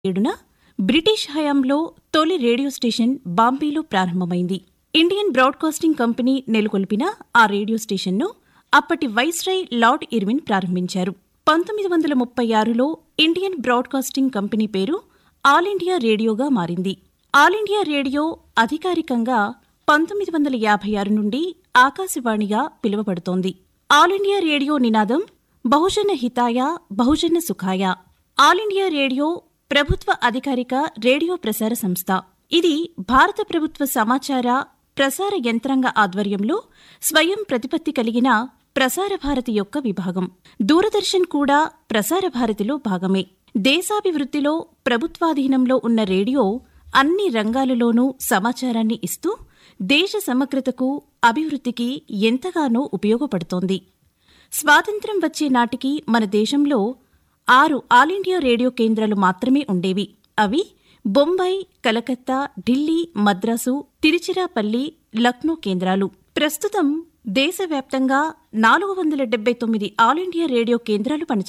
ఏడున బ్రిటిష్ హయాంలో తొలి రేడియో స్టేషన్ బాంబేలో ప్రారంభమైంది ఇండియన్ బ్రాడ్కాస్టింగ్ కంపెనీ నెలకొల్పిన ఆ రేడియో స్టేషన్ను అప్పటి వైస్రాయ్ లార్డ్ ఇర్విన్ ప్రారంభించారు పంతొమ్మిది వందల ముప్పై ఆరులో ఇండియన్ బ్రాడ్కాస్టింగ్ కంపెనీ పేరు ఆల్ ఇండియా రేడియోగా మారింది ఆల్ ఇండియా రేడియో అధికారికంగా పంతొమ్మిది వందల యాభై ఆరు నుండి ఆకాశవాణిగా పిలువబడుతోంది ఆల్ ఇండియా రేడియో నినాదం బహుజన హితాయ బహుజన సుఖాయ ఆల్ ఇండియా రేడియో ప్రభుత్వ అధికారిక రేడియో ప్రసార సంస్థ ఇది భారత ప్రభుత్వ సమాచార ప్రసార యంత్రాంగ ఆధ్వర్యంలో స్వయం ప్రతిపత్తి కలిగిన ప్రసార భారతి యొక్క విభాగం దూరదర్శన్ కూడా ప్రసార భారతిలో భాగమే దేశాభివృద్ధిలో ప్రభుత్వాధీనంలో ఉన్న రేడియో అన్ని రంగాలలోనూ సమాచారాన్ని ఇస్తూ దేశ సమగ్రతకు అభివృద్ధికి ఎంతగానో ఉపయోగపడుతోంది స్వాతంత్ర్యం వచ్చే నాటికి మన దేశంలో ఆరు ఆల్ ఇండియా రేడియో కేంద్రాలు మాత్రమే ఉండేవి అవి బొంబాయి కలకత్తా ఢిల్లీ మద్రాసు తిరుచిరాపల్లి లక్నో కేంద్రాలు ప్రస్తుతం దేశవ్యాప్తంగా నాలుగు వందల డెబ్బై తొమ్మిది ఆల్ ఇండియా రేడియో కేంద్రాలు పనిచేస్తున్నాయి